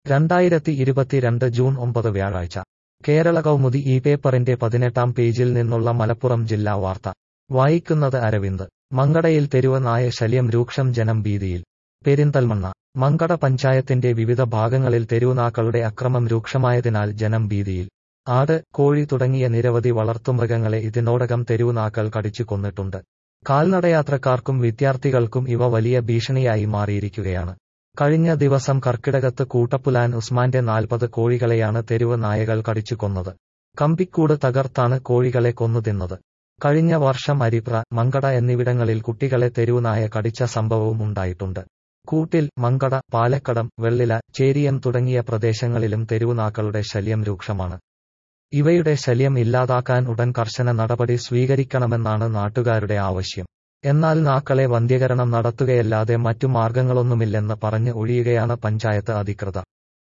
രണ്ടായിരത്തി ഇരുപത്തിരണ്ട് ജൂൺ ഒമ്പത് വ്യാഴാഴ്ച കേരള കൗമുദി ഈ പേപ്പറിന്റെ പതിനെട്ടാം പേജിൽ നിന്നുള്ള മലപ്പുറം ജില്ലാ വാർത്ത വായിക്കുന്നത് അരവിന്ദ് മങ്കടയിൽ തെരുവ് നായ ശല്യം രൂക്ഷം ജനം ഭീതിയിൽ പെരിന്തൽമണ്ണ മങ്കട പഞ്ചായത്തിന്റെ വിവിധ ഭാഗങ്ങളിൽ തെരുവുനാക്കളുടെ അക്രമം രൂക്ഷമായതിനാൽ ജനം ഭീതിയിൽ ആട് കോഴി തുടങ്ങിയ നിരവധി വളർത്തുമൃഗങ്ങളെ ഇതിനോടകം തെരുവുനാക്കൾ കടിച്ചു കൊന്നിട്ടുണ്ട് കാൽനടയാത്രക്കാർക്കും വിദ്യാർത്ഥികൾക്കും ഇവ വലിയ ഭീഷണിയായി മാറിയിരിക്കുകയാണ് കഴിഞ്ഞ ദിവസം കർക്കിടകത്ത് കൂട്ടപ്പുലാൻ ഉസ്മാന്റെ നാൽപ്പത് കോഴികളെയാണ് തെരുവ് നായകൾ കടിച്ചു കൊന്നത് കമ്പിക്കൂട് തകർത്താണ് കോഴികളെ കൊന്നു തിന്നത് കഴിഞ്ഞ വർഷം അരിപ്ര മങ്കട എന്നിവിടങ്ങളിൽ കുട്ടികളെ തെരുവുനായ കടിച്ച സംഭവവും ഉണ്ടായിട്ടുണ്ട് കൂട്ടിൽ മങ്കട പാലക്കടം വെള്ളില ചേരിയം തുടങ്ങിയ പ്രദേശങ്ങളിലും തെരുവുനാക്കളുടെ ശല്യം രൂക്ഷമാണ് ഇവയുടെ ശല്യം ഇല്ലാതാക്കാൻ ഉടൻ കർശന നടപടി സ്വീകരിക്കണമെന്നാണ് നാട്ടുകാരുടെ ആവശ്യം എന്നാൽ നാക്കളെ വന്ധ്യകരണം നടത്തുകയല്ലാതെ മറ്റു മാർഗങ്ങളൊന്നുമില്ലെന്ന് പറഞ്ഞ് ഒഴിയുകയാണ് പഞ്ചായത്ത് അധികൃതർ